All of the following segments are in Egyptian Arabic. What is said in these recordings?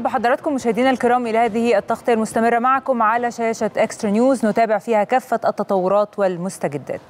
بحضراتكم مشاهدينا الكرام الى هذه التغطيه المستمره معكم على شاشه اكسترا نيوز نتابع فيها كافه التطورات والمستجدات.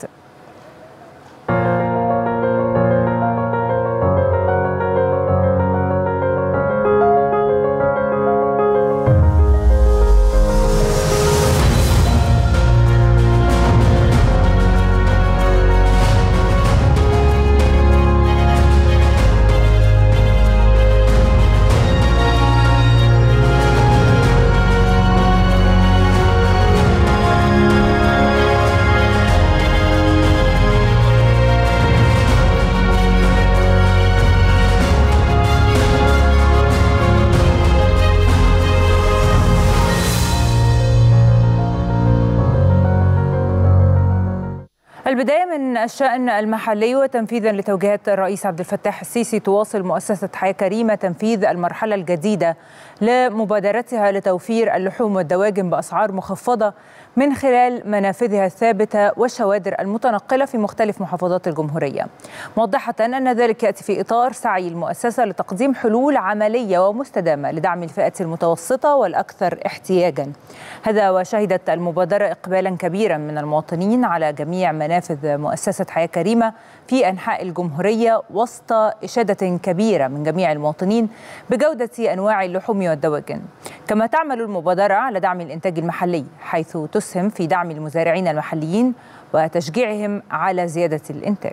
البداية من الشأن المحلي وتنفيذا لتوجيهات الرئيس عبد الفتاح السيسي تواصل مؤسسة حياة كريمة تنفيذ المرحلة الجديدة لمبادرتها لتوفير اللحوم والدواجن بأسعار مخفضة من خلال منافذها الثابتة والشوادر المتنقلة في مختلف محافظات الجمهورية موضحة أن ذلك يأتي في إطار سعي المؤسسة لتقديم حلول عملية ومستدامة لدعم الفئة المتوسطة والأكثر احتياجا هذا وشهدت المبادرة إقبالا كبيرا من المواطنين على جميع منافذ مؤسسة حياة كريمة في أنحاء الجمهورية وسط إشادة كبيرة من جميع المواطنين بجودة أنواع اللحوم والدواجن كما تعمل المبادرة على دعم الإنتاج المحلي حيث تسهم في دعم المزارعين المحليين وتشجيعهم على زيادة الإنتاج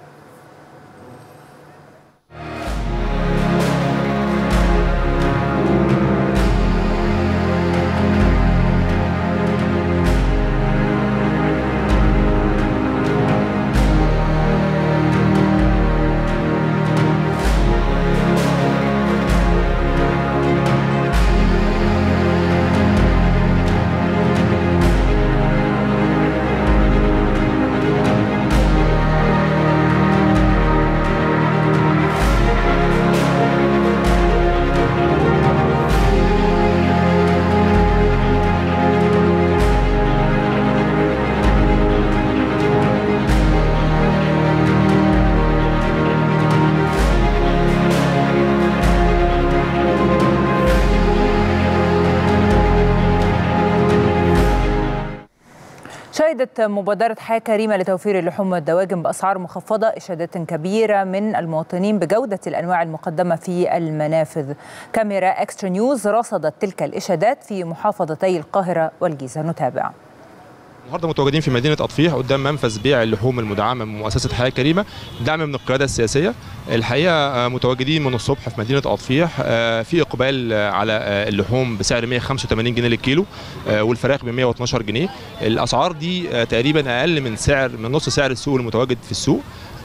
شهدت مبادرة حياة كريمة لتوفير اللحوم والدواجن بأسعار مخفضة إشادات كبيرة من المواطنين بجودة الأنواع المقدمة في المنافذ كاميرا إكسترا نيوز رصدت تلك الإشادات في محافظتي القاهرة والجيزة نتابع النهارده متواجدين في مدينه اطفيح قدام منفذ بيع اللحوم المدعمه من مؤسسه حياه كريمه دعم من القياده السياسيه الحقيقه متواجدين من الصبح في مدينه اطفيح في اقبال على اللحوم بسعر 185 جنيه للكيلو والفراخ ب 112 جنيه الاسعار دي تقريبا اقل من سعر من نص سعر السوق المتواجد في السوق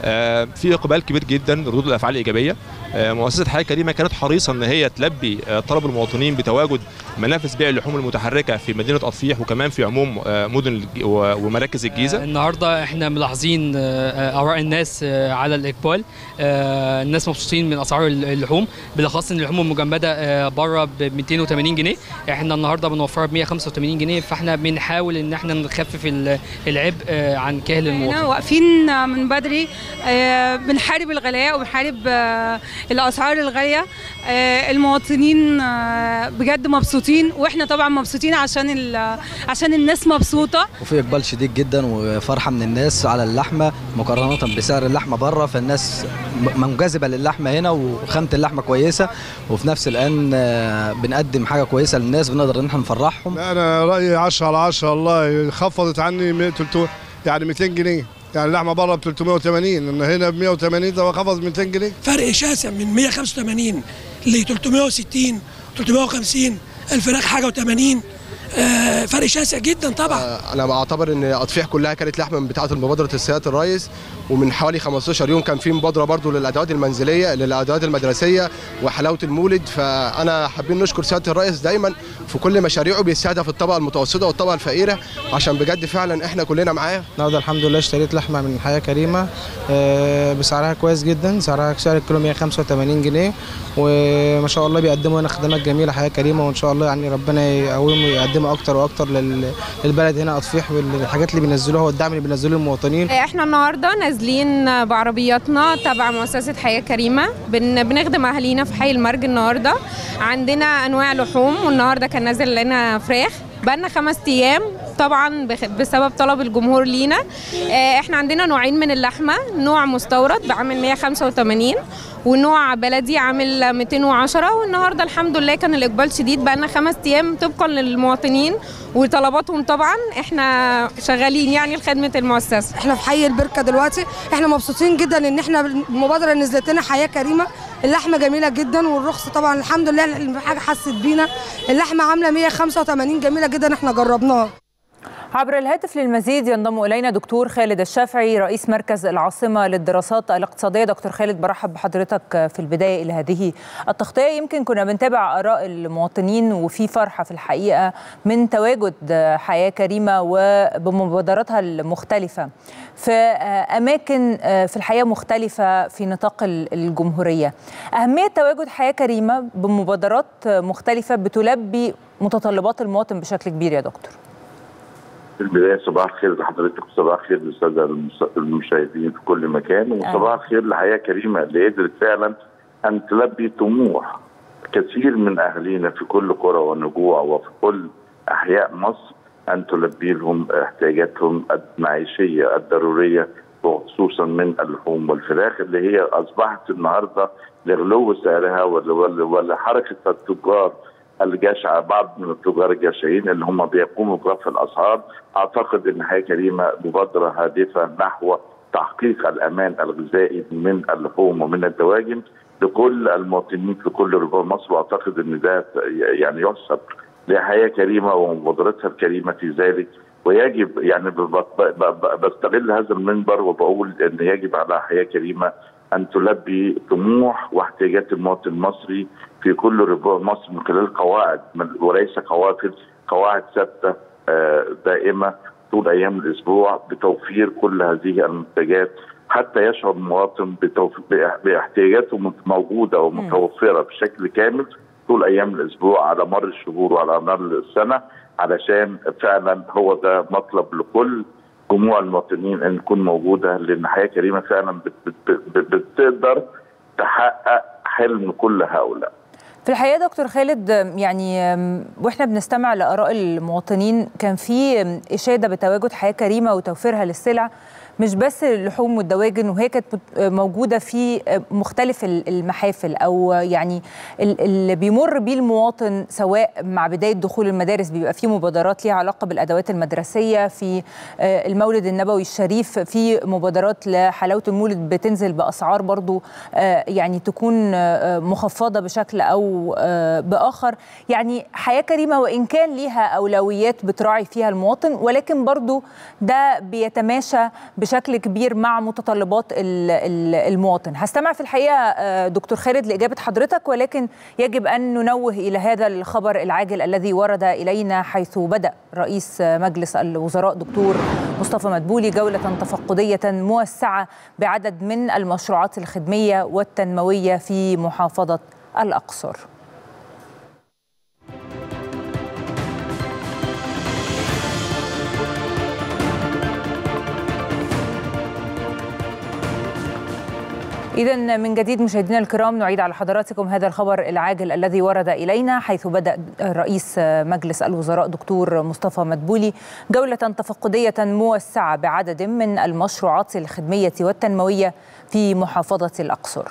في اقبال كبير جدا ردود الافعال ايجابيه مؤسسه حياه كريمه كانت حريصه ان هي تلبي طلب المواطنين بتواجد منافذ بيع اللحوم المتحركه في مدينه اطفيح وكمان في عموم مدن ومراكز الجيزه النهارده احنا ملاحظين اراء الناس على الاقبال الناس مبسوطين من اسعار اللحوم بالاخص ان اللحوم المجمده بره ب 280 جنيه احنا النهارده بنوفرها ب 185 جنيه فاحنا بنحاول ان احنا نخفف العبء عن كاهل المواطن واقفين من بدري بنحارب الغلاء وبنحارب الاسعار الغاليه المواطنين بجد مبسوطين واحنا طبعا مبسوطين عشان عشان الناس مبسوطه وفي اقبال شديد جدا وفرحه من الناس على اللحمه مقارنه بسعر اللحمه بره فالناس منجذبه للحمه هنا وخامه اللحمه كويسه وفي نفس الان بنقدم حاجه كويسه للناس بنقدر ان احنا نفرحهم انا رايي 10 على 10 والله خفضت عني 300 يعني 200 جنيه يعني اللحمه بره ب 380 ان هنا ب 180 طب خفض 200 جنيه فرق شاسع من 185 ل 360 350 الفراخ حاجه و80 آه فرق شاسع جدا طبعا آه انا بعتبر ان اطفيح كلها كانت لحمه من بتاعه مبادره السياده الرئيس ومن حوالي 15 يوم كان في مبادره برضو للادوات المنزليه للادوات المدرسيه وحلاوه المولد فانا حابين نشكر سياده الرئيس دايما في كل مشاريعه بيستهدف الطبقه المتوسطه والطبقه الفقيره عشان بجد فعلا احنا كلنا معاه النهارده الحمد لله اشتريت لحمه من حياه كريمه آه، بسعرها كويس جدا سعرها سعر الكيلو 185 جنيه وما شاء الله بيقدموا هنا خدمات جميله حياه كريمه وان شاء الله يعني ربنا يقويهم ويقدموا اكتر واكتر لل- للبلد هنا اطفيح والحاجات اللي بينزلوها والدعم اللي بينزلوه للمواطنين احنا النهارده نازلين بعربياتنا تبع مؤسسه حياه كريمه بن بنخدم اهالينا في حي المرج النهارده عندنا انواع لحوم والنهارده كان نازل لنا فراخ بقالنا خمس ايام طبعا بخ- بسبب طلب الجمهور لينا آه، احنا عندنا نوعين من اللحمه نوع مستورد بعامل 185 ونوع بلدي عامل 210 والنهارده الحمد لله كان الاقبال شديد بقالنا خمس ايام طبقا للمواطنين وطلباتهم طبعا احنا شغالين يعني لخدمه المؤسسه احنا في حي البركه دلوقتي احنا مبسوطين جدا ان احنا المبادره اللي نزلت لنا حياه كريمه اللحمه جميله جدا والرخص طبعا الحمد لله الحاجه حست بينا اللحمه عامله 185 جميله جدا احنا جربناها عبر الهاتف للمزيد ينضم الينا دكتور خالد الشافعي رئيس مركز العاصمه للدراسات الاقتصاديه دكتور خالد برحب بحضرتك في البدايه الى هذه التغطيه يمكن كنا بنتابع اراء المواطنين وفي فرحه في الحقيقه من تواجد حياه كريمه وبمبادراتها المختلفه في اماكن في الحقيقه مختلفه في نطاق الجمهوريه اهميه تواجد حياه كريمه بمبادرات مختلفه بتلبي متطلبات المواطن بشكل كبير يا دكتور في البدايه صباح الخير لحضرتك وصباح الخير للساده المشاهدين في كل مكان وصباح الخير لحياه كريمه اللي قدرت فعلا ان تلبي طموح كثير من اهالينا في كل قرى ونجوع وفي كل احياء مصر ان تلبي لهم احتياجاتهم المعيشيه الضروريه وخصوصا من اللحوم والفراخ اللي هي اصبحت النهارده لغلو سعرها ولحركه التجار الجشعة بعض من التجار الجشعين اللي هم بيقوموا برفع الاسعار اعتقد ان حياه كريمه مبادره هادفه نحو تحقيق الامان الغذائي من اللحوم ومن الدواجن لكل المواطنين في كل ربوع مصر واعتقد ان ده يعني يحسب لحياه كريمه ومبادرتها الكريمه في ذلك ويجب يعني بستغل هذا المنبر وبقول ان يجب على حياه كريمه ان تلبي طموح واحتياجات المواطن المصري في كل ربوع مصر من خلال قواعد وليس قوافل قواعد ثابته دائمه طول ايام الاسبوع بتوفير كل هذه المنتجات حتى يشعر المواطن باحتياجاته موجوده ومتوفره بشكل كامل طول ايام الاسبوع على مر الشهور وعلى مر السنه علشان فعلا هو ده مطلب لكل جموع المواطنين ان تكون موجوده لان حياه كريمه فعلا بت بت بتقدر تحقق حلم كل هؤلاء. في الحقيقه دكتور خالد يعني واحنا بنستمع لاراء المواطنين كان في اشاده بتواجد حياه كريمه وتوفيرها للسلع مش بس اللحوم والدواجن وهي كانت موجوده في مختلف المحافل او يعني اللي بيمر بيه المواطن سواء مع بدايه دخول المدارس بيبقى في مبادرات ليها علاقه بالادوات المدرسيه في المولد النبوي الشريف في مبادرات لحلاوه المولد بتنزل باسعار برضو يعني تكون مخفضه بشكل او باخر يعني حياه كريمه وان كان ليها اولويات بتراعي فيها المواطن ولكن برضو ده بيتماشى بشكل كبير مع متطلبات المواطن هستمع في الحقيقة دكتور خالد لإجابة حضرتك ولكن يجب أن ننوه إلى هذا الخبر العاجل الذي ورد إلينا حيث بدأ رئيس مجلس الوزراء دكتور مصطفى مدبولي جولة تفقدية موسعة بعدد من المشروعات الخدمية والتنموية في محافظة الأقصر إذا من جديد مشاهدينا الكرام نعيد على حضراتكم هذا الخبر العاجل الذي ورد إلينا حيث بدأ رئيس مجلس الوزراء دكتور مصطفى مدبولي جولة تفقدية موسعة بعدد من المشروعات الخدمية والتنموية في محافظة الأقصر.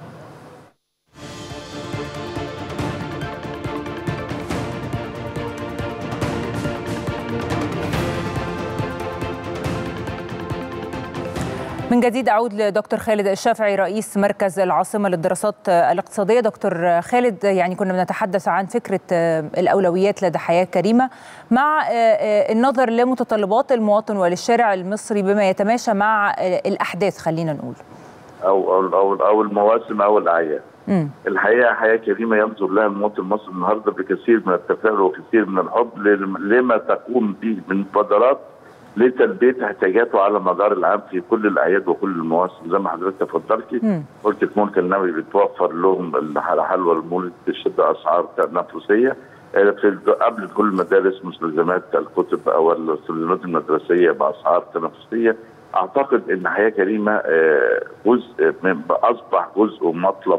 من جديد أعود لدكتور خالد الشافعي رئيس مركز العاصمة للدراسات الاقتصادية دكتور خالد يعني كنا بنتحدث عن فكرة الأولويات لدى حياة كريمة مع النظر لمتطلبات المواطن وللشارع المصري بما يتماشى مع الأحداث خلينا نقول او او او, أو المواسم او الاعياد. مم. الحقيقه حياه كريمه ينظر لها المواطن المصري النهارده بكثير من التفاؤل وكثير من الحب لم- لما تقوم به من مبادرات لتلبيه احتياجاته على مدار العام في كل الاعياد وكل المواسم زي ما حضرتك تفضلتي مم. قلت في ملك النبي بتوفر لهم الحلوى المولد بشده اسعار تنافسيه آه، في الد- قبل كل المدارس مستلزمات الكتب او المستلزمات المدرسيه باسعار تنافسيه اعتقد ان حياه كريمه آه، جزء من اصبح جزء مطلب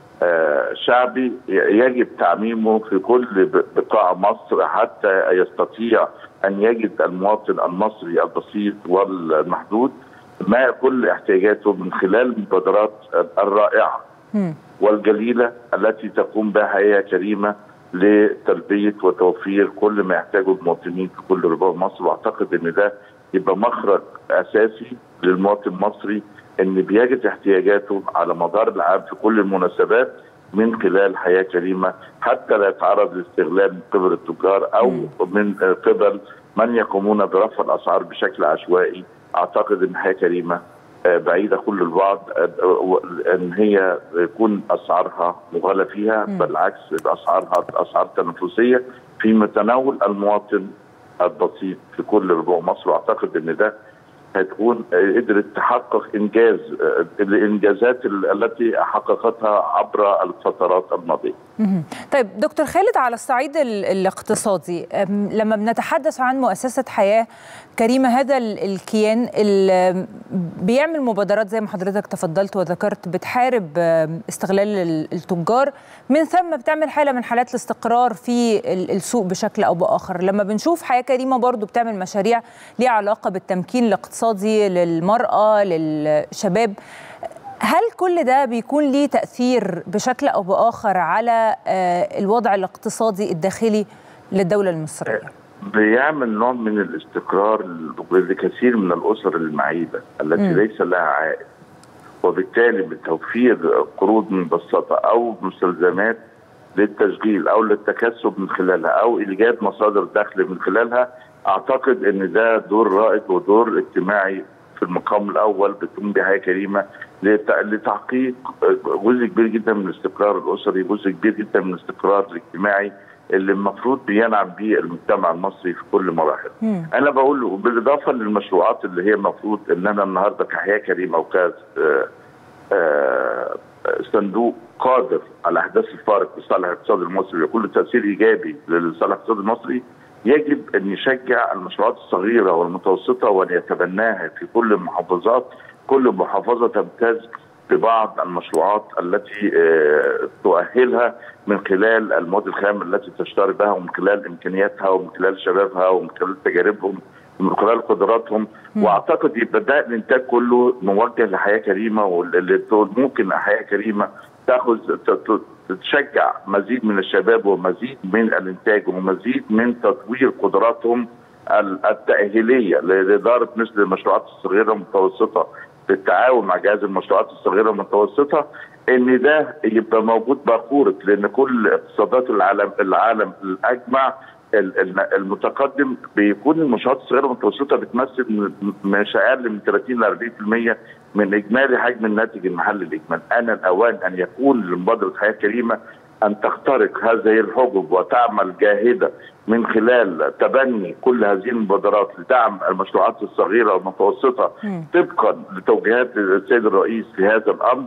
آه، شعبي ي- يجب تعميمه في كل ب- بقاع مصر حتى يستطيع ان يجد المواطن المصري البسيط والمحدود ما كل احتياجاته من خلال المبادرات الرائعه مم. والجليله التي تقوم بها حياه كريمه لتلبيه وتوفير كل ما يحتاجه المواطنين في كل ربوع مصر واعتقد ان ده يبقى مخرج اساسي للمواطن المصري ان بيجد احتياجاته على مدار العام في كل المناسبات من خلال حياه كريمه حتى لا يتعرض لاستغلال من قبل التجار او من قبل من يقومون برفع الاسعار بشكل عشوائي اعتقد ان حياه كريمه آه، بعيده كل البعد آه، و- ان هي يكون اسعارها مغالى فيها بالعكس اسعارها اسعار تنافسيه في متناول المواطن البسيط في كل ربوع مصر واعتقد ان ده هتكون آه، قدرت تحقق انجاز آه، الانجازات ال- التي حققتها عبر الفترات الماضيه. مهم. طيب دكتور خالد على الصعيد ال- الاقتصادي أم، لما بنتحدث عن مؤسسة حياة كريمة هذا ال- الكيان اللي بيعمل مبادرات زي ما حضرتك تفضلت وذكرت بتحارب أم، استغلال ال- التجار من ثم بتعمل حالة من حالات الاستقرار في ال- السوق بشكل أو بآخر لما بنشوف حياة كريمة برضو بتعمل مشاريع ليها علاقة بالتمكين الاقتصادي للمرأة للشباب هل كل ده بيكون ليه تأثير بشكل أو بآخر على آه، الوضع الاقتصادي الداخلي للدولة المصرية؟ بيعمل نوع من الاستقرار لكثير من الاسر المعيبه التي مم. ليس لها عائد وبالتالي بتوفير قروض مبسطه او مستلزمات للتشغيل او للتكسب من خلالها او ايجاد مصادر دخل من خلالها اعتقد ان ده دور رائد ودور اجتماعي في المقام الاول بتقوم بحياه كريمه لت- لتحقيق جزء كبير جدا من الاستقرار الاسري، جزء كبير جدا من الاستقرار الاجتماعي اللي المفروض بينعم به المجتمع المصري في كل مراحل. مم. انا بقول بالاضافه للمشروعات اللي هي المفروض ان انا النهارده كحياه كريمه وكاس آه، آه، صندوق قادر على احداث الفارق في صالح الاقتصاد المصري ويكون له تاثير ايجابي لصالح الاقتصاد المصري يجب ان يشجع المشروعات الصغيره والمتوسطه وان يتبناها في كل المحافظات كل محافظه تمتاز ببعض المشروعات التي آه، تؤهلها من خلال المواد الخام التي تشتري بها ومن خلال امكانياتها ومن خلال شبابها ومن خلال تجاربهم ومن خلال قدراتهم واعتقد يبقى ده الانتاج كله موجه لحياه كريمه واللي تقول ممكن حياه كريمه تاخذ ت- ت- تشجع مزيد من الشباب ومزيد من الانتاج ومزيد من تطوير قدراتهم ال- التاهيليه لاداره مثل المشروعات الصغيره والمتوسطه بالتعاون مع جهاز المشروعات الصغيره والمتوسطه ان ده يبقى موجود باخوره لان كل اقتصادات العالم العالم الاجمع ال- ال- المتقدم بيكون المنشآت الصغيره والمتوسطه بتمثل م- مش اقل من 30 ل 40% من اجمالي حجم الناتج المحلي الاجمالي، انا الاوان ان يكون لمبادره حياه كريمه ان تخترق هذه الحجب وتعمل جاهده من خلال تبني كل هذه المبادرات لدعم المشروعات الصغيره والمتوسطه طبقا لتوجيهات السيد الرئيس في هذا الامر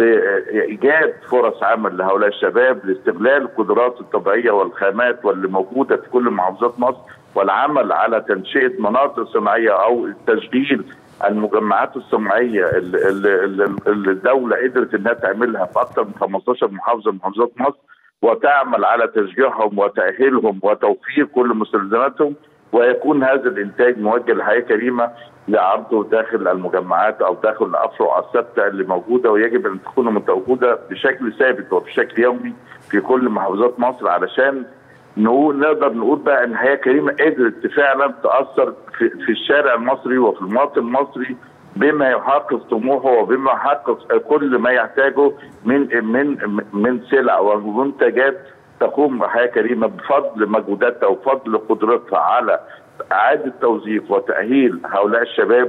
لايجاد فرص عمل لهؤلاء الشباب لاستغلال القدرات الطبيعيه والخامات واللي موجوده في كل محافظات مصر والعمل على تنشئه مناطق صناعيه او تشغيل المجمعات الصناعيه اللي, اللي, اللي الدوله قدرت انها تعملها في اكثر من 15 محافظه من محافظات مصر وتعمل على تشجيعهم وتاهيلهم وتوفير كل مستلزماتهم ويكون هذا الانتاج موجه لحياه كريمه لعرضه داخل المجمعات او داخل الافرع الثابته اللي موجوده ويجب ان تكون موجوده بشكل ثابت وبشكل يومي في كل محافظات مصر علشان نقول نقدر نقول بقى ان حياه كريمه قدرت فعلا تاثر في, في الشارع المصري وفي المواطن المصري بما يحقق طموحه وبما يحقق كل ما يحتاجه من من من سلع ومنتجات تقوم حياه كريمه بفضل مجهوداتها وفضل قدرتها على اعاده توظيف وتاهيل هؤلاء الشباب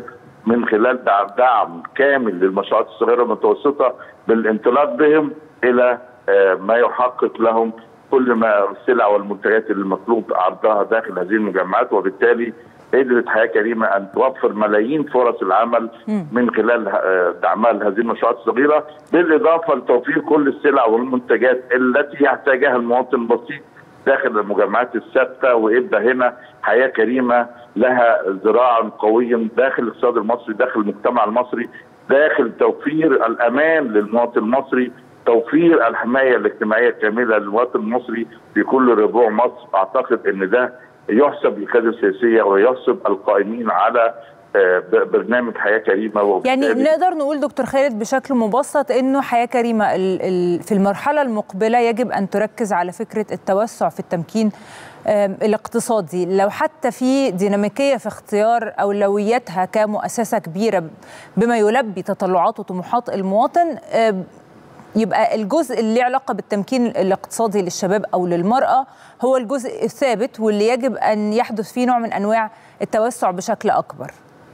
من خلال دعم, دعم كامل للمشروعات الصغيره والمتوسطه بالانطلاق بهم الى ما يحقق لهم كل ما السلع والمنتجات اللي المطلوب عرضها داخل هذه المجمعات وبالتالي قدرت حياه كريمه ان توفر ملايين فرص العمل من خلال دعمها لهذه المشروعات الصغيره بالاضافه لتوفير كل السلع والمنتجات التي يحتاجها المواطن البسيط داخل المجمعات الثابته ويبقى هنا حياه كريمه لها ذراع قوي داخل الاقتصاد المصري داخل المجتمع المصري داخل توفير الامان للمواطن المصري توفير الحمايه الاجتماعيه الكامله للمواطن المصري في كل ربوع مصر اعتقد ان ده يحسب للقياده السياسيه ويحسب القائمين على برنامج حياه كريمه يعني نقدر نقول دكتور خالد بشكل مبسط انه حياه كريمه في المرحله المقبله يجب ان تركز على فكره التوسع في التمكين الاقتصادي لو حتى في ديناميكيه في اختيار اولوياتها كمؤسسه كبيره بما يلبي تطلعات وطموحات المواطن يبقى الجزء اللي له علاقه بالتمكين الاقتصادي للشباب او للمراه هو الجزء الثابت واللي يجب ان يحدث فيه نوع من انواع التوسع بشكل اكبر.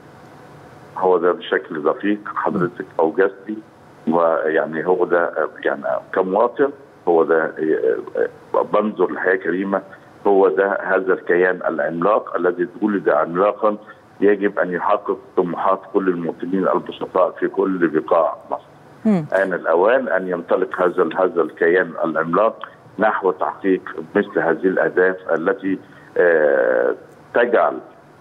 هو ده بشكل دقيق حضرتك اوجزتي ويعني هو ده يعني كمواطن هو ده بنظر لحياه كريمه هو ده هذا الكيان العملاق الذي ولد عملاقا يجب ان يحقق طموحات كل المواطنين البسطاء في كل بقاع مصر. آن الأوان أن ينطلق هذا هذا الكيان العملاق نحو تحقيق مثل هذه الأهداف التي تجعل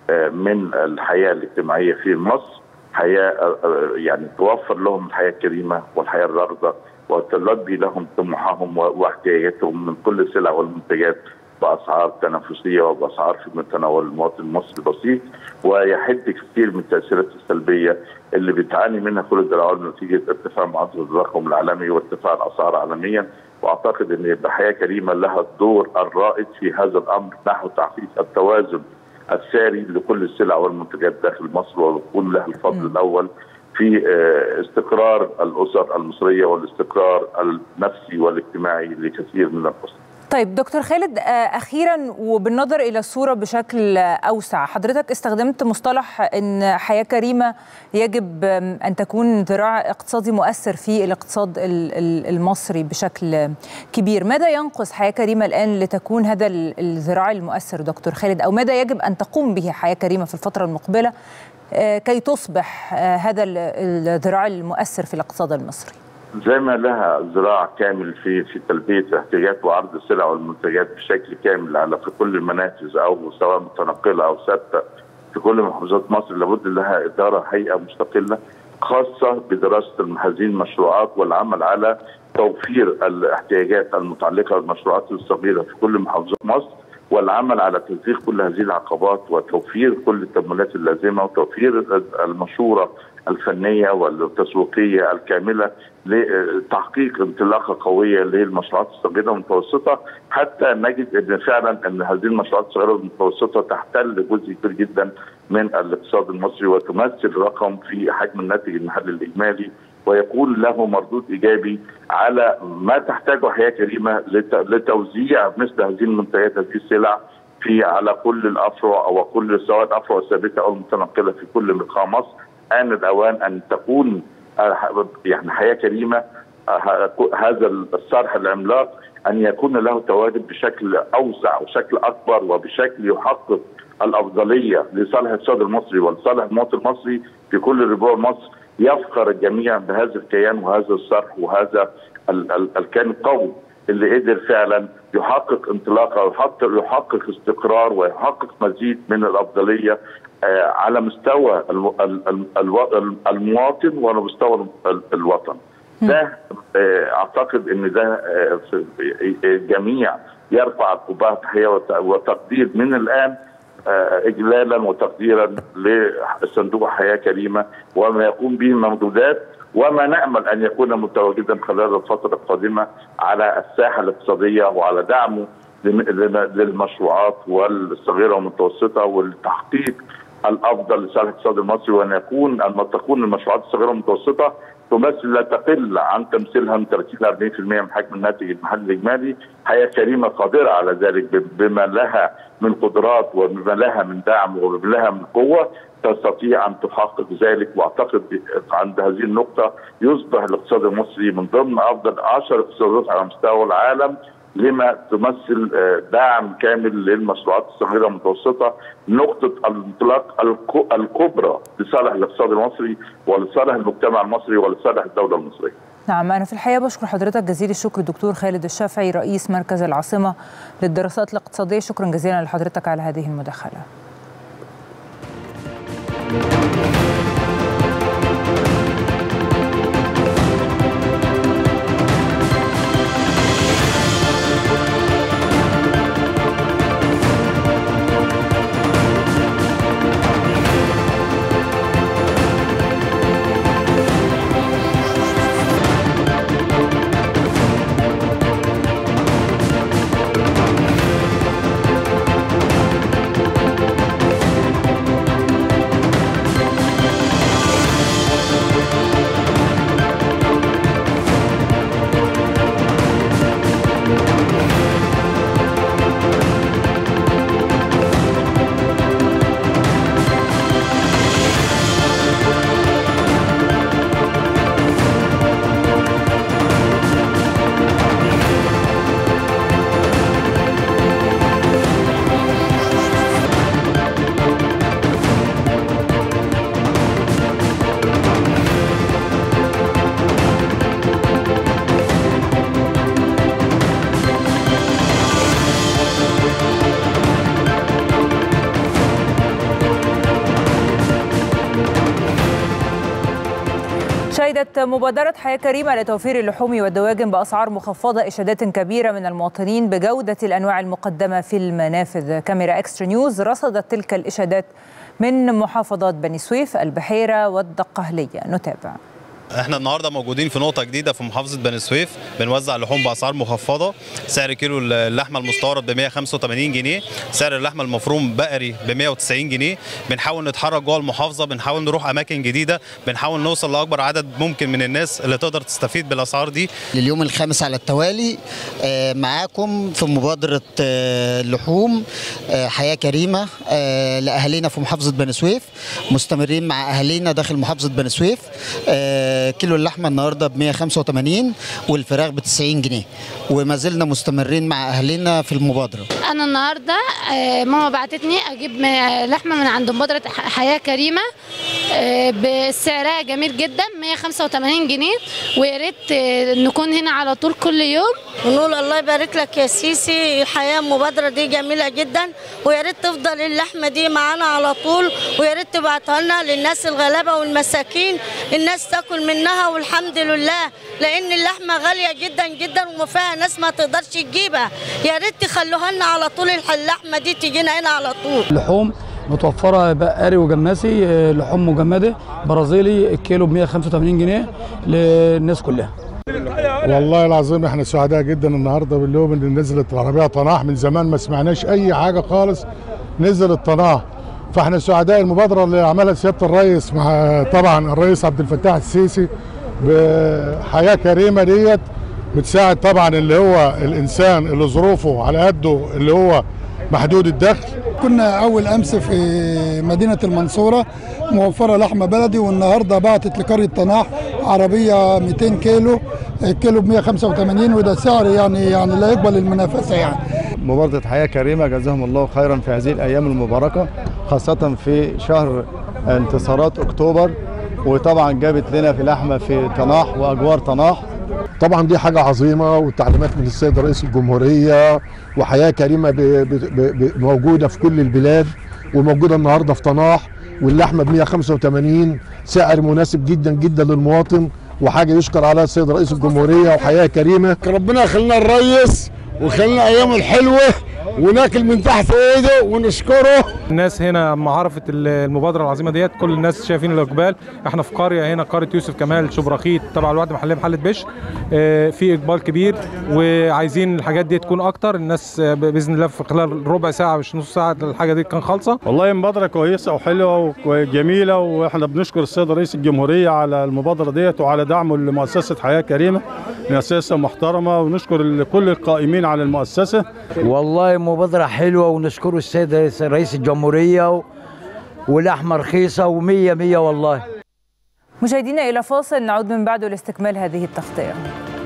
من الحياة الاجتماعية في مصر حياة يعني توفر لهم الحياة الكريمة والحياة الراغدة وتلبي لهم طموحهم واحتياجاتهم من كل السلع والمنتجات باسعار تنافسيه وباسعار في متناول المواطن المصري البسيط ويحد كثير من التاثيرات السلبيه اللي بتعاني منها كل الدول نتيجه ارتفاع معدل التضخم العالمي وارتفاع الاسعار عالميا واعتقد ان يبقى حياه كريمه لها الدور الرائد في هذا الامر نحو تحقيق التوازن الساري لكل السلع والمنتجات داخل مصر ويكون لها الفضل الاول في استقرار الاسر المصريه والاستقرار النفسي والاجتماعي لكثير من الاسر. طيب دكتور خالد اخيرا وبالنظر الى الصوره بشكل اوسع حضرتك استخدمت مصطلح ان حياه كريمه يجب ان تكون ذراع اقتصادي مؤثر في الاقتصاد المصري بشكل كبير ماذا ينقص حياه كريمه الان لتكون هذا الذراع المؤثر دكتور خالد او ماذا يجب ان تقوم به حياه كريمه في الفتره المقبله كي تصبح هذا الذراع المؤثر في الاقتصاد المصري زي ما لها ذراع كامل في في تلبيه احتياجات وعرض السلع والمنتجات بشكل كامل على في كل المنافذ او سواء متنقله او ثابته في كل محافظات مصر لابد لها اداره هيئه مستقله خاصه بدراسه هذه المشروعات والعمل على توفير الاحتياجات المتعلقه بالمشروعات الصغيره في كل محافظات مصر والعمل على تنسيق كل هذه العقبات وتوفير كل التمويلات اللازمه وتوفير المشوره الفنيه والتسويقيه الكامله لتحقيق انطلاقه قويه للمشروعات الصغيره والمتوسطه حتى نجد ان فعلا ان هذه المشروعات الصغيره والمتوسطه تحتل جزء كبير جدا من الاقتصاد المصري وتمثل رقم في حجم الناتج المحلي الاجمالي ويكون له مردود ايجابي على ما تحتاجه حياه كريمه لتوزيع مثل هذه المنتجات هذه السلع في على كل الافرع او كل سواء الافرع الثابته او المتنقله في كل مقام مصر ان الاوان ان تكون يعني حياه كريمه هذا الصرح العملاق ان يكون له تواجد بشكل اوسع وشكل اكبر وبشكل يحقق الافضليه لصالح الاقتصاد المصري ولصالح المواطن المصري في كل ربوع مصر يفخر الجميع بهذا الكيان وهذا الصرح وهذا الكيان القوي اللي قدر فعلا يحقق انطلاقه ويحقق يحقق استقرار ويحقق مزيد من الافضليه على مستوى المواطن وعلى مستوى الوطن. ده اعتقد ان ده الجميع يرفع قبعه تحيه وتقدير من الان اجلالا وتقديرا لصندوق حياه كريمه وما يقوم به الممدودات وما نامل ان يكون متواجدا خلال الفتره القادمه على الساحه الاقتصاديه وعلى دعمه للمشروعات والصغيره والمتوسطه والتحقيق الافضل لصالح الاقتصاد المصري وان يكون ان تكون المشروعات الصغيره والمتوسطه تمثل لا تقل عن تمثيلها من 30 ل 40% من حجم الناتج المحلي الاجمالي، حياه كريمه قادره على ذلك بما لها من قدرات وبما لها من دعم وبما لها من قوه تستطيع ان تحقق ذلك واعتقد عند هذه النقطه يصبح الاقتصاد المصري من ضمن افضل 10 اقتصادات على مستوى العالم لما تمثل دعم كامل للمشروعات الصغيره والمتوسطه نقطه الانطلاق الكبرى لصالح الاقتصاد المصري ولصالح المجتمع المصري ولصالح الدوله المصريه. نعم أنا في الحقيقة بشكر حضرتك جزيل الشكر الدكتور خالد الشافعي رئيس مركز العاصمة للدراسات الاقتصادية شكرا جزيلا لحضرتك على هذه المداخلة. شهدت مبادرة حياة كريمة لتوفير اللحوم والدواجن بأسعار مخفضة إشادات كبيرة من المواطنين بجودة الأنواع المقدمة في المنافذ كاميرا إكسترا نيوز رصدت تلك الإشادات من محافظات بني سويف البحيرة والدقهلية نتابع احنا النهارده موجودين في نقطه جديده في محافظه بني سويف بنوزع لحوم باسعار مخفضه سعر كيلو اللحمه المستورد ب 185 جنيه سعر اللحمه المفروم بقري ب 190 جنيه بنحاول نتحرك جوه المحافظه بنحاول نروح اماكن جديده بنحاول نوصل لاكبر عدد ممكن من الناس اللي تقدر تستفيد بالاسعار دي لليوم الخامس على التوالي معاكم في مبادره لحوم حياه كريمه لاهالينا في محافظه بني سويف مستمرين مع اهالينا داخل محافظه بني سويف كيلو اللحمه النهارده ب 185 والفراخ ب 90 جنيه وما زلنا مستمرين مع اهالينا في المبادره. انا النهارده ماما بعتتني اجيب لحمه من عند مبادره حياه كريمه بسعرها جميل جدا 185 جنيه ويا ريت نكون هنا على طول كل يوم ونقول الله يبارك لك يا سيسي الحياه المبادره دي جميله جدا ويا ريت تفضل اللحمه دي معانا على طول ويا ريت تبعتها لنا للناس الغلابه والمساكين الناس تاكل منها والحمد لله لان اللحمه غاليه جدا جدا وما فيها ناس ما تقدرش تجيبها يا ريت تخلوها لنا على طول اللحمه دي تجينا هنا على طول لحوم متوفره بقري وجماسي لحوم مجمده برازيلي الكيلو ب 185 جنيه للناس كلها والله العظيم احنا سعداء جدا النهارده باليوم اللي نزلت العربيه طناح من زمان ما سمعناش اي حاجه خالص نزلت طناح فاحنا سعداء المبادره اللي عملها سياده الرئيس مع طبعا الرئيس عبد الفتاح السيسي بحياه كريمه ديت بتساعد طبعا اللي هو الانسان اللي ظروفه على قده اللي هو محدود الدخل كنا اول امس في مدينه المنصوره موفره لحمه بلدي والنهارده بعتت لقريه طناح عربيه 200 كيلو الكيلو ب 185 وده سعر يعني يعني لا يقبل المنافسه يعني مبادرة حياة كريمة جزاهم الله خيرا في هذه الأيام المباركة خاصة في شهر انتصارات أكتوبر وطبعا جابت لنا في لحمة في طناح وأجوار طناح طبعا دي حاجة عظيمة والتعليمات من السيد رئيس الجمهورية وحياة كريمة ب ب ب موجودة في كل البلاد وموجودة النهاردة في طناح واللحمة ب 185 سعر مناسب جدا جدا للمواطن وحاجة يشكر عليها السيد رئيس الجمهورية وحياة كريمة ربنا يخلينا الريس ويخلينا أيام الحلوة وناكل من تحت ايده ونشكره الناس هنا لما عرفت المبادره العظيمه ديت كل الناس شايفين الاقبال احنا في قريه هنا قريه يوسف كمال شبرخيت تبع الوحده المحليه محله بش آه، في اقبال كبير وعايزين الحاجات دي تكون اكتر الناس آه، باذن الله في خلال ربع ساعه مش نص ساعه الحاجه دي تكون خالصه والله مبادرة كويسة وحلوة وجميلة واحنا بنشكر السيد رئيس الجمهورية على المبادرة ديت وعلى دعمه لمؤسسة حياة كريمة مؤسسة محترمة ونشكر كل القائمين على المؤسسة والله مبادرة حلوة ونشكر السيد رئيس الجمهورية و- واللحمة رخيصة ومية مية والله مشاهدينا إلى فاصل نعود من بعده لاستكمال هذه التغطية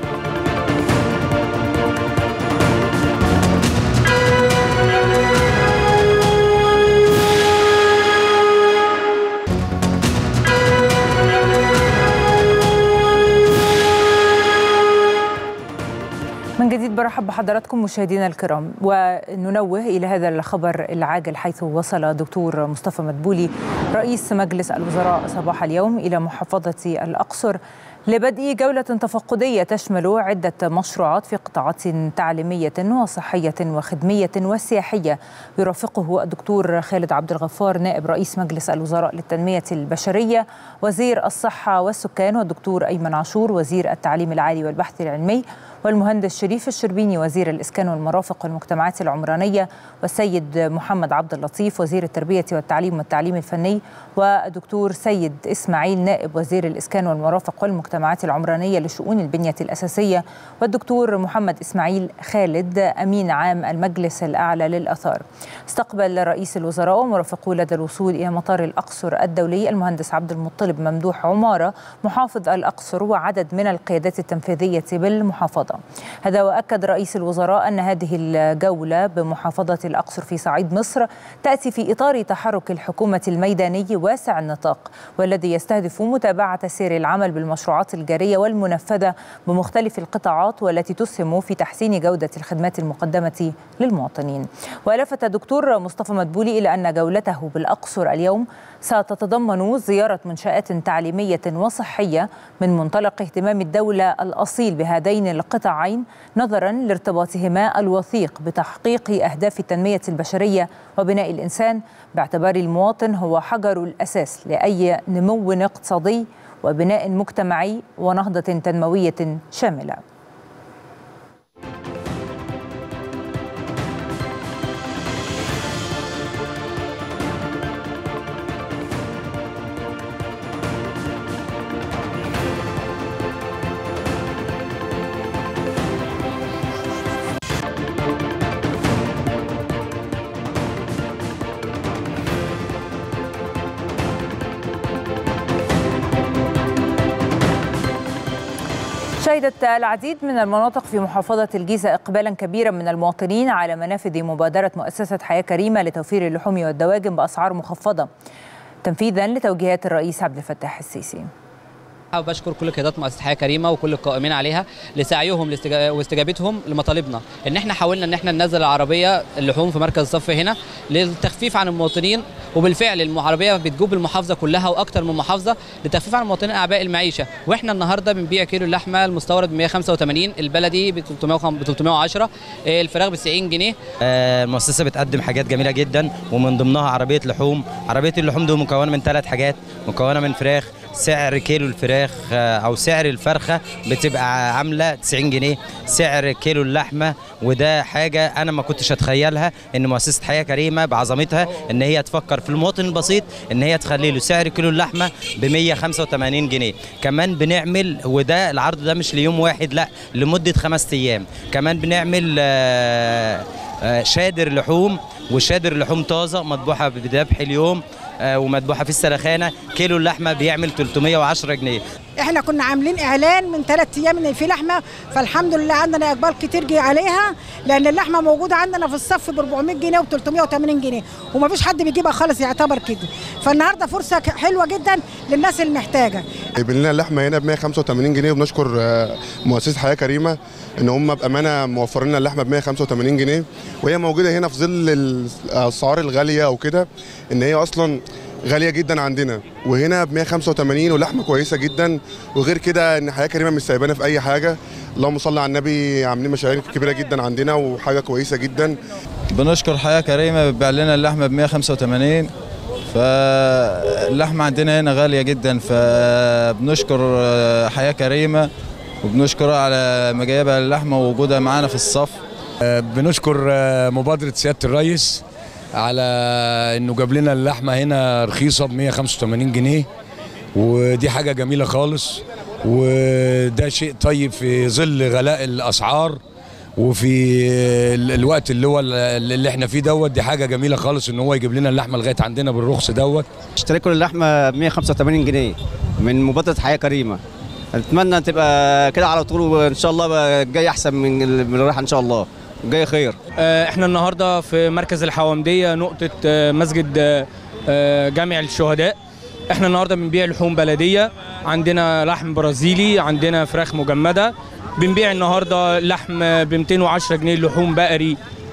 من جديد برحب بحضراتكم مشاهدينا الكرام وننوه إلى هذا الخبر العاجل حيث وصل دكتور مصطفى مدبولي رئيس مجلس الوزراء صباح اليوم إلى محافظة الأقصر لبدء جولة تفقدية تشمل عدة مشروعات في قطاعات تعليمية وصحية وخدمية وسياحية يرافقه الدكتور خالد عبد الغفار نائب رئيس مجلس الوزراء للتنمية البشرية وزير الصحة والسكان والدكتور أيمن عاشور وزير التعليم العالي والبحث العلمي والمهندس شريف الشربيني وزير الإسكان والمرافق والمجتمعات العمرانية والسيد محمد عبد اللطيف وزير التربية والتعليم والتعليم الفني والدكتور سيد إسماعيل نائب وزير الإسكان والمرافق والمجتمعات العمرانية لشؤون البنية الأساسية والدكتور محمد إسماعيل خالد أمين عام المجلس الأعلى للآثار استقبل رئيس الوزراء ومرافقوه لدى الوصول إلى مطار الأقصر الدولي المهندس عبد المطلب ممدوح عمارة محافظ الأقصر وعدد من القيادات التنفيذية بالمحافظة هذا وأكد رئيس الوزراء أن هذه الجولة بمحافظة الأقصر في صعيد مصر تأتي في إطار تحرك الحكومة الميداني واسع النطاق والذي يستهدف متابعة سير العمل بالمشروعات الجارية والمنفذة بمختلف القطاعات والتي تسهم في تحسين جودة الخدمات المقدمة للمواطنين ولفت دكتور مصطفى مدبولي إلى أن جولته بالأقصر اليوم ستتضمن زيارة منشآت تعليمية وصحية من منطلق اهتمام الدولة الأصيل بهذين القطاعين نظرا لارتباطهما الوثيق بتحقيق أهداف التنمية البشرية وبناء الإنسان باعتبار المواطن هو حجر الأساس لأي نمو اقتصادي وبناء مجتمعي ونهضة تنموية شاملة شهدت العديد من المناطق في محافظة الجيزة إقبالا كبيرا من المواطنين على منافذ مبادرة مؤسسة حياة كريمة لتوفير اللحوم والدواجن بأسعار مخفضة تنفيذا لتوجيهات الرئيس عبد الفتاح السيسي حابب اشكر كل قيادات مؤسسه حياه كريمه وكل القائمين عليها لسعيهم لاستجا- واستجابتهم لمطالبنا ان احنا حاولنا ان احنا ننزل العربيه اللحوم في مركز الصف هنا للتخفيف عن المواطنين وبالفعل العربيه بتجوب المحافظه كلها واكثر من محافظه لتخفيف عن المواطنين اعباء المعيشه واحنا النهارده بنبيع كيلو اللحمه المستورد ب 185 البلدي ب 310 الفراخ ب 90 جنيه آه، المؤسسه بتقدم حاجات جميله جدا ومن ضمنها عربيه لحوم عربيه اللحوم دي مكونه من ثلاث حاجات مكونه من فراخ سعر كيلو الفراخ آه، او سعر الفرخه بتبقى عامله 90 جنيه سعر كيلو اللحمه وده حاجه انا ما كنتش اتخيلها ان مؤسسه حياه كريمه بعظمتها ان هي تفكر في المواطن البسيط ان هي تخلي له سعر كيلو اللحمه ب 185 جنيه كمان بنعمل وده العرض ده مش ليوم واحد لا لمده خمس ايام كمان بنعمل آه، آه، شادر لحوم وشادر لحوم طازه مذبوحه بذبح اليوم آه، ومذبوحه في السلخانه كيلو اللحمه بيعمل 310 جنيه احنا كنا عاملين اعلان من ثلاث ايام ان في لحمه فالحمد لله عندنا اقبال كتير جه عليها لان اللحمه موجوده عندنا في الصف ب 400 جنيه و 380 جنيه ومفيش حد بيجيبها خالص يعتبر كده فالنهارده فرصه ك- حلوه جدا للناس اللي محتاجه جايبين لنا اللحمه هنا ب 185 جنيه وبنشكر آه، مؤسسه حياه كريمه ان هم بامانه موفرين لنا اللحمه ب 185 جنيه وهي موجوده هنا في ظل الاسعار الغاليه وكده ان هي اصلا غاليه جدا عندنا وهنا ب 185 ولحمه كويسه جدا وغير كده ان حياه كريمه مش سايبانا في اي حاجه اللهم صل على النبي عاملين مشاريع كبيره جدا عندنا وحاجه كويسه جدا بنشكر حياه كريمه بتبيع لنا اللحمه ب 185 فاللحمه عندنا هنا غاليه جدا فبنشكر حياه كريمه وبنشكرها على مجايبها اللحمه ووجودها معانا في الصف بنشكر مبادره سياده الرئيس على انه جاب لنا اللحمه هنا رخيصه ب 185 جنيه ودي حاجه جميله خالص وده شيء طيب في ظل غلاء الاسعار وفي الوقت اللي هو اللي احنا فيه دوت دي حاجه جميله خالص ان هو يجيب لنا اللحمه لغايه عندنا بالرخص دوت اشتريت كل اللحمه ب 185 جنيه من مبادره حياه كريمه اتمنى تبقى كده على طول وان شاء الله جاي احسن من من الرايحه ان شاء الله جاي خير احنا النهارده في مركز الحوامديه نقطه مسجد جامع الشهداء احنا النهارده بنبيع لحوم بلديه عندنا لحم برازيلي عندنا فراخ مجمده بنبيع النهارده لحم ب 210 جنيه لحوم بقري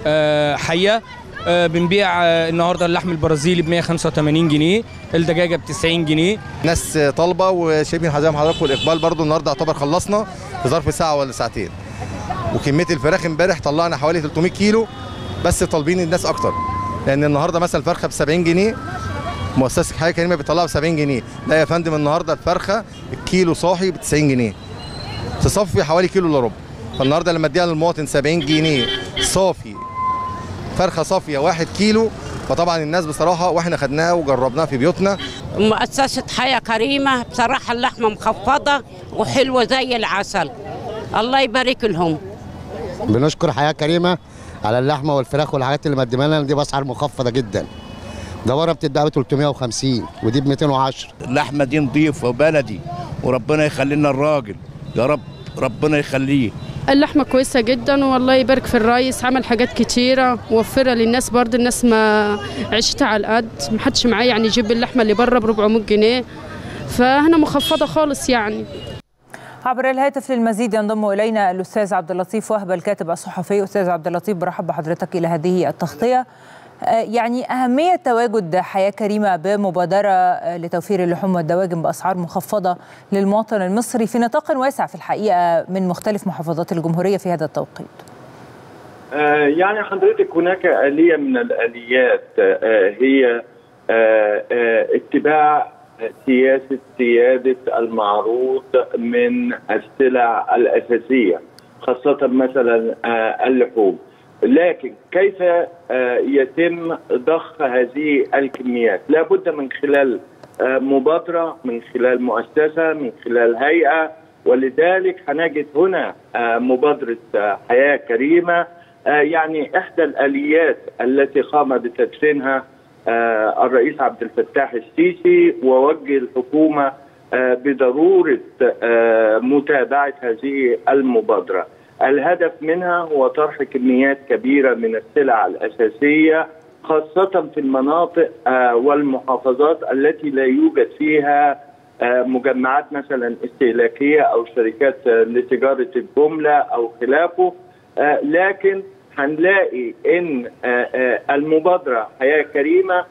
حيه بنبيع النهارده اللحم البرازيلي ب 185 جنيه الدجاجه ب 90 جنيه ناس طالبه وشايفين زي ما حضراتكم والاقبال برضو النهارده يعتبر خلصنا في ظرف ساعه ولا ساعتين وكميه الفراخ امبارح طلعنا حوالي 300 كيلو بس طالبين الناس اكتر لان النهارده مثلا الفرخه ب 70 جنيه مؤسسه حياه كريمه بتطلعها ب 70 جنيه لا يا فندم النهارده الفرخه الكيلو صاحي ب 90 جنيه تصفي حوالي كيلو الا ربع فالنهارده لما اديها للمواطن 70 جنيه صافي فرخه صافيه 1 كيلو فطبعا الناس بصراحه واحنا خدناها وجربناها في بيوتنا مؤسسه حياه كريمه بصراحه اللحمه مخفضه وحلوه زي العسل الله يبارك لهم بنشكر حياه كريمه على اللحمه والفراخ والحاجات اللي مقدمه لنا دي باسعار مخفضه جدا ده ورا بتتباع ب 350 ودي ب 210 اللحمه دي نظيفه وبلدي وربنا يخلي لنا الراجل يا رب ربنا يخليه اللحمة كويسة جدا والله يبارك في الرئيس عمل حاجات كتيرة موفرة للناس برضه الناس ما عيشتها على القد ما حدش معاه يعني يجيب اللحمة اللي بره ب 400 جنيه فهنا مخفضة خالص يعني عبر الهاتف للمزيد ينضم الينا الاستاذ عبد اللطيف وهبه الكاتب الصحفي استاذ عبد اللطيف برحب بحضرتك الى هذه التغطيه يعني أهمية تواجد حياة كريمة بمبادرة لتوفير اللحوم والدواجن بأسعار مخفضة للمواطن المصري في نطاق واسع في الحقيقة من مختلف محافظات الجمهورية في هذا التوقيت يعني حضرتك هناك آلية من الآليات هي اتباع سياسة سيادة المعروض من السلع الأساسية خاصة مثلا اللحوم لكن كيف يتم ضخ هذه الكميات لابد من خلال مبادرة من خلال مؤسسة من خلال هيئة ولذلك هنجد هنا مبادرة حياة كريمة يعني إحدى الآليات التي قام بتدشينها الرئيس عبد الفتاح السيسي ووجه الحكومة بضرورة متابعة هذه المبادرة الهدف منها هو طرح كميات كبيره من السلع الاساسيه خاصه في المناطق والمحافظات التي لا يوجد فيها مجمعات مثلا استهلاكيه او شركات لتجاره الجمله او خلافه لكن هنلاقي ان المبادره حياه كريمه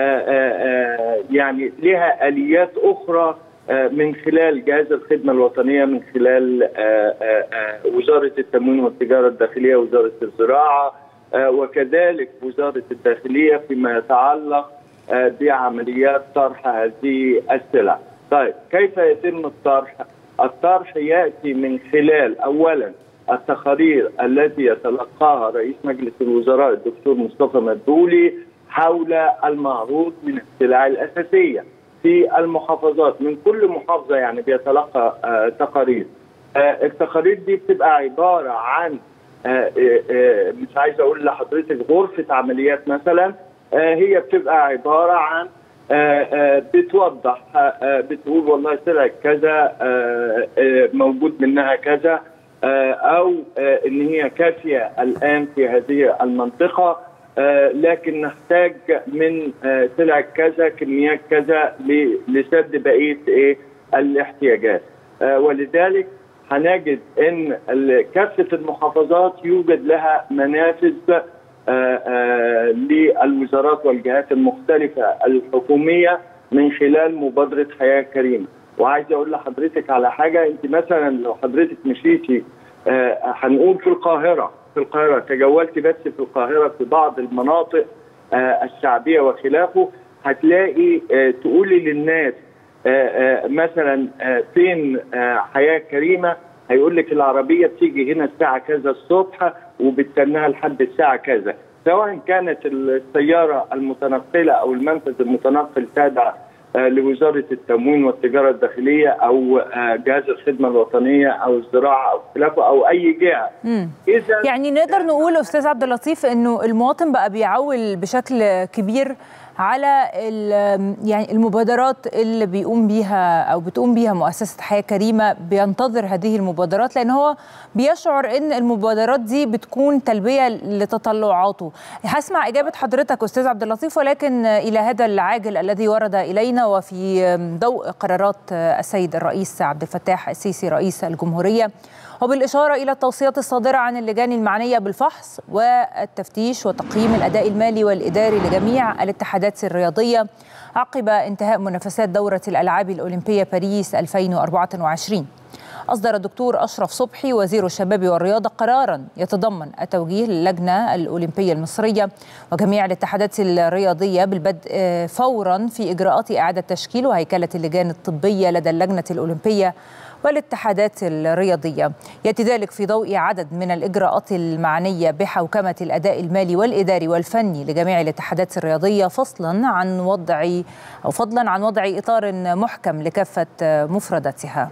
يعني لها اليات اخرى من خلال جهاز الخدمه الوطنيه من خلال وزاره التموين والتجاره الداخليه وزاره الزراعه وكذلك وزاره الداخليه فيما يتعلق بعمليات طرح هذه السلع. طيب كيف يتم الطرح؟ الطرح ياتي من خلال اولا التقارير التي يتلقاها رئيس مجلس الوزراء الدكتور مصطفى مدبولي حول المعروض من السلع الاساسيه. في المحافظات من كل محافظه يعني بيتلقى آه تقارير آه التقارير دي بتبقى عباره عن آه مش عايز اقول لحضرتك غرفه عمليات مثلا هي بتبقى عباره عن بتوضح بتقول والله سلعه كذا موجود منها كذا او ان هي كافيه الان في هذه المنطقه آه لكن نحتاج من آه سلع كذا كميات كذا لسد بقيه ايه الاحتياجات آه ولذلك هنجد ان كافه المحافظات يوجد لها منافذ آه، آه، للوزارات والجهات المختلفه الحكوميه من خلال مبادره حياه كريمه وعايز اقول لحضرتك على حاجه انت مثلا لو حضرتك مشيتي آه، هنقول في القاهره في القاهره تجولت بس في القاهره في بعض المناطق آه، الشعبيه وخلافه هتلاقي آه، تقولي للناس آه، آه، مثلا آه، فين آه، حياه كريمه هيقول لك العربيه بتيجي هنا الساعه كذا الصبح وبتستناها لحد الساعه كذا سواء كانت السياره المتنقله او المنفذ المتنقل تابع آه، لوزاره التموين والتجاره الداخليه او آه، جهاز الخدمه الوطنيه او الزراعه او خلافه او اي جهه مم. اذا يعني نقدر نقول استاذ عبد اللطيف انه المواطن بقى بيعول بشكل كبير على ال- يعني المبادرات اللي بيقوم بيها او بتقوم بيها مؤسسه حياه كريمه بينتظر هذه المبادرات لان هو بيشعر ان المبادرات دي بتكون تلبيه لتطلعاته هسمع اجابه حضرتك استاذ عبد اللطيف ولكن الى هذا العاجل الذي ورد الينا وفي ضوء قرارات السيد الرئيس عبد الفتاح السيسي رئيس الجمهوريه وبالإشارة إلى التوصيات الصادرة عن اللجان المعنية بالفحص والتفتيش وتقييم الأداء المالي والإداري لجميع الاتحادات الرياضية عقب انتهاء منافسات دورة الألعاب الأولمبية باريس 2024 أصدر الدكتور أشرف صبحي وزير الشباب والرياضة قرارا يتضمن التوجيه للجنة الأولمبية المصرية وجميع الاتحادات الرياضية بالبدء فورا في إجراءات إعادة تشكيل وهيكلة اللجان الطبية لدى اللجنة الأولمبية والاتحادات الرياضية يأتي ذلك في ضوء عدد من الإجراءات المعنية بحوكمة الأداء المالي والإداري والفني لجميع الاتحادات الرياضية فصلا عن وضع أو فضلا عن وضع إطار محكم لكافة مفرداتها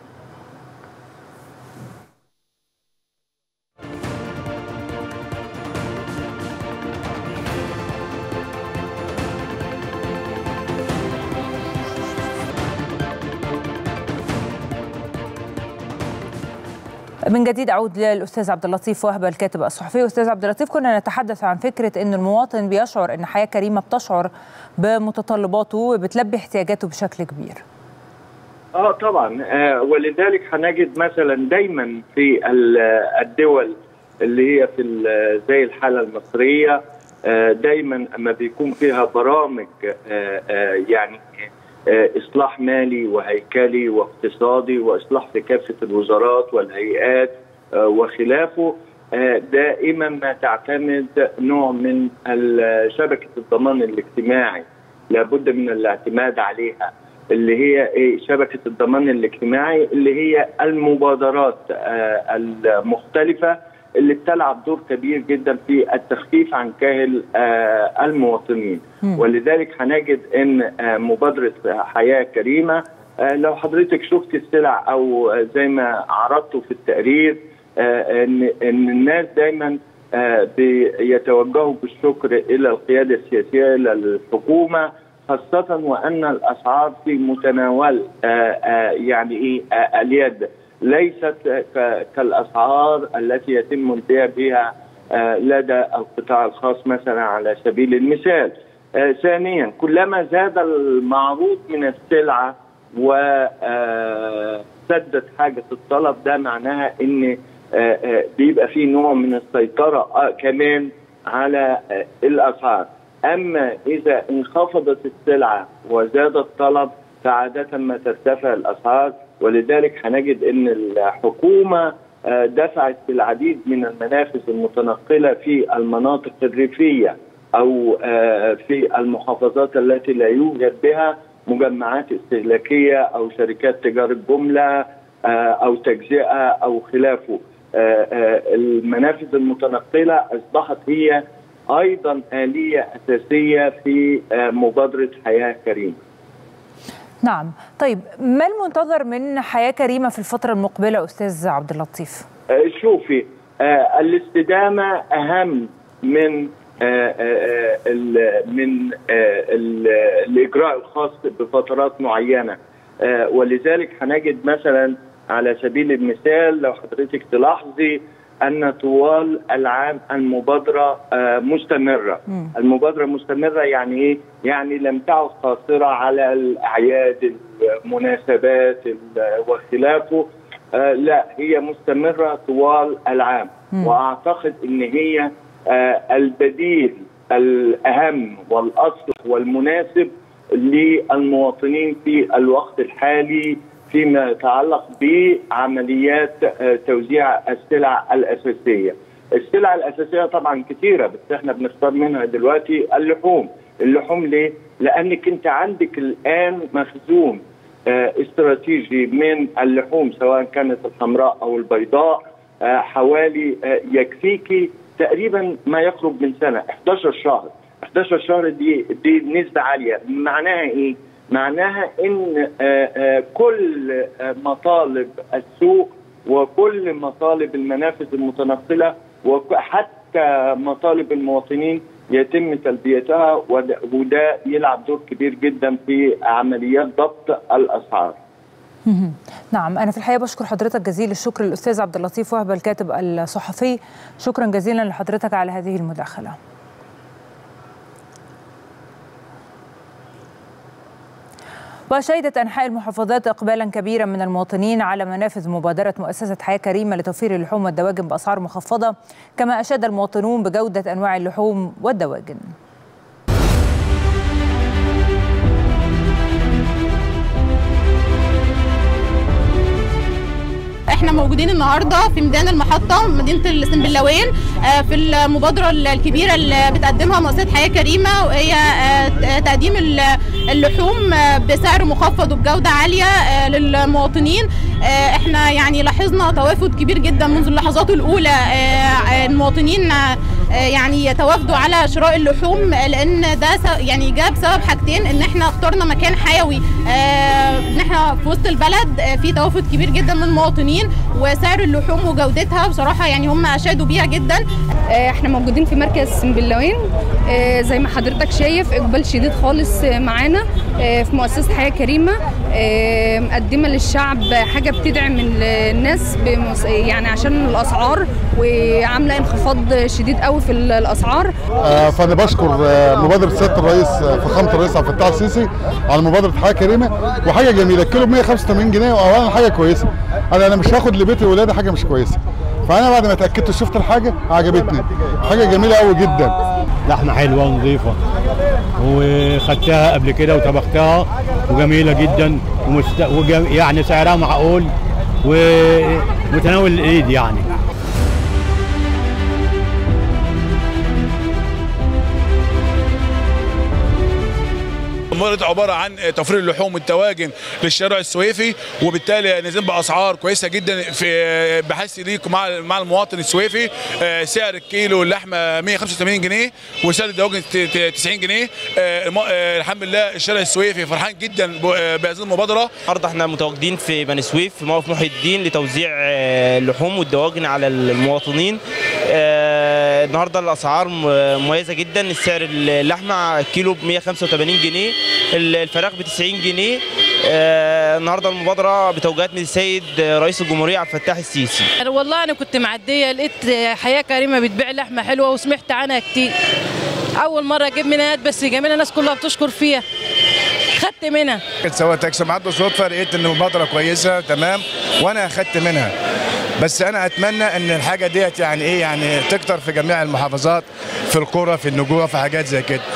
من جديد اعود للاستاذ عبد اللطيف وهبه الكاتب الصحفي استاذ عبد اللطيف كنا نتحدث عن فكره ان المواطن بيشعر ان حياه كريمه بتشعر بمتطلباته وبتلبي احتياجاته بشكل كبير اه طبعا آه ولذلك هنجد مثلا دايما في ال- الدول اللي هي في ال- زي الحاله المصريه آه دايما اما بيكون فيها برامج آه آه يعني آه اصلاح مالي وهيكلي واقتصادي واصلاح في كافه الوزارات والهيئات آه وخلافه آه دائما ما تعتمد نوع من ال- شبكه الضمان الاجتماعي لابد من الاعتماد عليها اللي هي ايه شبكه الضمان الاجتماعي اللي هي المبادرات آه المختلفه اللي بتلعب دور كبير جدا في التخفيف عن كاهل آه المواطنين مم. ولذلك هنجد ان آه مبادره حياه كريمه آه لو حضرتك شفت السلع او آه زي ما عرضته في التقرير آه ان ان الناس دايما آه بيتوجهوا بالشكر الى القياده السياسيه الى الحكومه خاصة وأن الأسعار في متناول آه، آه، يعني إيه آه، اليد ليست ك- كالأسعار التي يتم البيع بها آه، لدى القطاع الخاص مثلا على سبيل المثال آه، ثانيا كلما زاد المعروض من السلعة وسدت حاجة الطلب ده معناها ان آه، آه، بيبقى في نوع من السيطرة آه، كمان على آه، الأسعار أما إذا انخفضت السلعة وزاد الطلب فعادة ما ترتفع الأسعار ولذلك هنجد أن الحكومة آه، دفعت في العديد من المنافذ المتنقلة في المناطق الريفية أو آه، في المحافظات التي لا يوجد بها مجمعات استهلاكية أو شركات تجارة جملة آه، أو تجزئة أو خلافه آه، آه، المنافذ المتنقلة أصبحت هي ايضا اليه اساسيه في آه، مبادره حياه كريمه. نعم طيب ما المنتظر من حياه كريمه في الفتره المقبله استاذ عبد اللطيف آه، شوفي آه، الاستدامه اهم من آه، آه، ال- من آه، ال- الاجراء الخاص بفترات معينه آه، ولذلك هنجد مثلا على سبيل المثال لو حضرتك تلاحظي ان طوال العام المبادره آه، مستمره المبادرة مستمرة يعني إيه؟ يعني لم تعد قاصرة على الأعياد المناسبات ال- وخلافه آه لا هي مستمرة طوال العام مم. وأعتقد إن هي آه، البديل الاهم والاصلح والمناسب للمواطنين في الوقت الحالي فيما يتعلق بعمليات آه، توزيع السلع الاساسيه. السلع الاساسيه طبعا كثيره بس احنا بنختار منها دلوقتي اللحوم، اللحوم ليه؟ لانك انت عندك الان مخزون آه، استراتيجي من اللحوم سواء كانت الحمراء او البيضاء آه، حوالي آه، يكفيكي تقريبا ما يقرب من سنه 11 شهر 11 شهر دي دي نسبه عاليه معناها ايه؟ معناها ان آه، آه، كل آه، مطالب السوق وكل مطالب المنافذ المتنقله وحتى مطالب المواطنين يتم تلبيتها وده- وده يلعب دور كبير جدا في عمليات ضبط الاسعار. مهم. نعم أنا في الحقيقة بشكر حضرتك جزيل الشكر الأستاذ عبد اللطيف وهبة الكاتب الصحفي شكرا جزيلا لحضرتك على هذه المداخلة وشهدت أنحاء المحافظات إقبالا كبيرا من المواطنين على منافذ مبادرة مؤسسة حياة كريمة لتوفير اللحوم والدواجن بأسعار مخفضة كما أشاد المواطنون بجودة أنواع اللحوم والدواجن احنا موجودين النهارده في ميدان المحطه مدينه السنبلاوين آه، في المبادره الكبيره اللي بتقدمها مؤسسه حياه كريمه وهي آه، تقديم ال- اللحوم آه، بسعر مخفض وبجوده عاليه آه، للمواطنين آه، احنا يعني لاحظنا توافد كبير جدا منذ اللحظات الاولى آه، المواطنين آه، يعني يتوافدوا على شراء اللحوم آه، لان ده س- يعني جاب سبب حاجتين ان احنا اخترنا مكان حيوي آه، ان احنا في وسط البلد آه، في توافد كبير جدا من المواطنين وسعر اللحوم وجودتها بصراحه يعني هم اشادوا بيها جدا احنا موجودين في مركز سنبلاوين آه، زي ما حضرتك شايف اقبال شديد خالص آه، معانا آه، في مؤسسه حياه كريمه آه، مقدمه للشعب حاجه بتدعم ال- الناس بمس- يعني عشان الاسعار وعامله انخفاض شديد قوي في ال- الاسعار آه، فانا بشكر آه، مبادره سياده الرئيس آه، فخامه الرئيس عبد الفتاح السيسي على مبادره حياه كريمه وحاجه جميله الكيلو ب 185 جنيه واولا حاجه كويسه انا انا مش هاخد لبيت الولاده حاجه مش كويسه فانا بعد ما اتاكدت وشفت الحاجه عجبتني حاجه جميله قوي جدا لحمه حلوه ونظيفه وخدتها قبل كده وطبختها وجميله جدا ومست... وجم... يعني سعرها معقول ومتناول الايد يعني المبادرة عبارة عن توفير اللحوم والدواجن للشارع السويفي وبالتالي نازلين بأسعار كويسة جدا في بحيث يليق مع مع المواطن السويفي آه، سعر الكيلو اللحمة 185 جنيه وسعر الدواجن ت- ت- 90 جنيه آه، الم- آه، الحمد لله الشارع السويفي فرحان جدا ب- آه، بهذه المبادرة النهارده احنا متواجدين في بني سويف في موقف محي الدين لتوزيع آه، اللحوم والدواجن على المواطنين آه، النهارده الاسعار م- مميزه جدا السعر اللحمه كيلو ب 185 جنيه الفراخ ب 90 جنيه آه، النهارده المبادره بتوجيهات من السيد رئيس الجمهوريه عبد الفتاح السيسي أنا والله أنا كنت معدية لقيت حياة كريمة بتبيع لحمة حلوة وسمعت عنها كتير أول مرة أجيب منها بس جميلة الناس كلها بتشكر فيها خدت منها كنت سويت تاكسي معدي صدفه لقيت ان المبادره كويسه تمام وانا اخدت منها بس انا اتمنى ان الحاجه ديت يعني ايه يعني تكتر في جميع المحافظات في القرى في النجوع في حاجات زي كده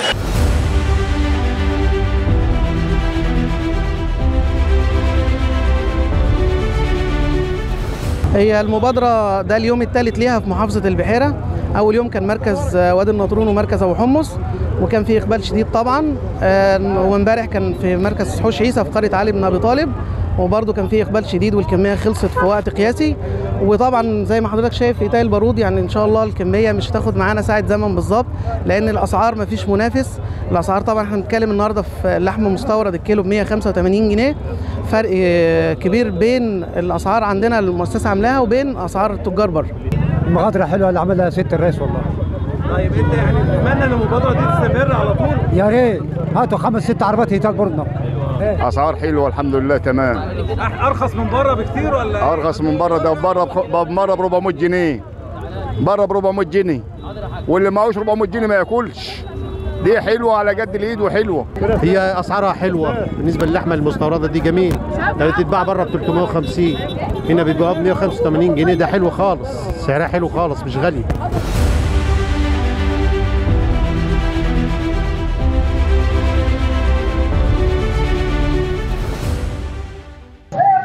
هي المبادرة ده اليوم الثالث ليها في محافظة البحيرة أول يوم كان مركز آه، وادي النطرون ومركز أبو حمص وكان فيه إقبال شديد طبعا آه، وامبارح كان في مركز حوش عيسى في قرية علي بن أبي طالب وبرضه كان فيه إقبال شديد والكمية خلصت في وقت قياسي وطبعا زي ما حضرتك شايف في إيتاي البارود يعني إن شاء الله الكمية مش هتاخد معانا ساعة زمن بالظبط لأن الأسعار ما فيش منافس الأسعار طبعا احنا بنتكلم النهاردة في اللحم مستورد الكيلو ب 185 جنيه فرق آه، كبير بين الأسعار عندنا اللي المؤسسة عاملاها وبين أسعار التجار بره المبادرة حلوة اللي عملها ست الرئيس والله طيب انت يعني تتمنى ان المبادره دي تستمر على طول يا ريت هاتوا خمس ست عربات هيتال برضنا اسعار حلوه الحمد لله تمام أح- ارخص من بره بكتير ولا ارخص من بره ده بره بخ- بره ب 400 جنيه بره ب 400 جنيه واللي معهوش 400 جنيه ما ياكلش دي حلوه على قد الايد وحلوه هي اسعارها حلوه بالنسبه للحمه المستورده دي جميل لو تتباع بره ب 350 هنا بيبقى ب 185 جنيه ده حلو خالص سعرها حلو خالص مش غالي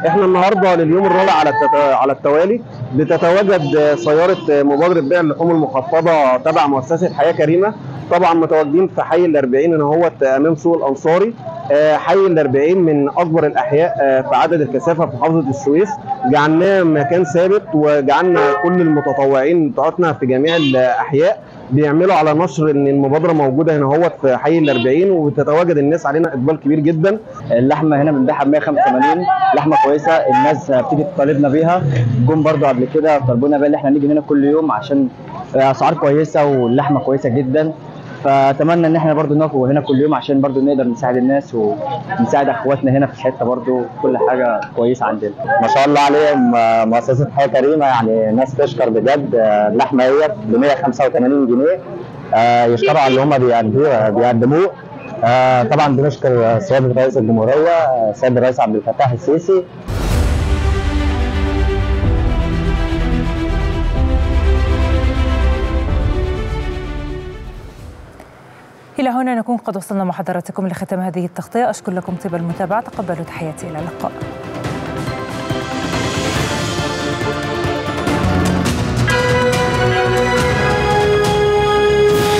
احنا النهارده لليوم الرابع على التت... على التوالي بتتواجد سياره مبادره بيع اللحوم المخفضه تبع مؤسسه حياه كريمه طبعا متواجدين في حي الأربعين ان هو امام سوق الانصاري آه، حي الأربعين من اكبر الاحياء آه، في عدد الكثافه في محافظه السويس جعلناه مكان ثابت وجعلنا كل المتطوعين بتوعتنا في جميع الاحياء بيعملوا على نشر ان المبادره موجوده هنا هو في حي الأربعين وتتواجد الناس علينا اقبال كبير جدا اللحمه هنا بنبيعها ب 185 لحمه كويسه الناس بتيجي تطالبنا بيها جم برضو قبل كده طلبونا بقى اللي احنا نيجي هنا كل يوم عشان اسعار كويسه واللحمه كويسه جدا فاتمنى ان احنا برضو نقف هنا كل يوم عشان برضو نقدر نساعد الناس ونساعد اخواتنا هنا في الحته برضو كل حاجه كويسه عندنا ما شاء الله عليهم آه، مؤسسه حياه كريمه يعني ناس تشكر بجد آه، اللحمه هي ب 185 جنيه آه، يشكروا على اللي هم بيقدموه بيقدموه آه، طبعا بنشكر سياده رئيس الجمهوريه آه، سياده الرئيس عبد الفتاح السيسي إلى هنا نكون قد وصلنا مع حضراتكم لختام هذه التغطية أشكر لكم طيب المتابعة تقبلوا تحياتي إلى اللقاء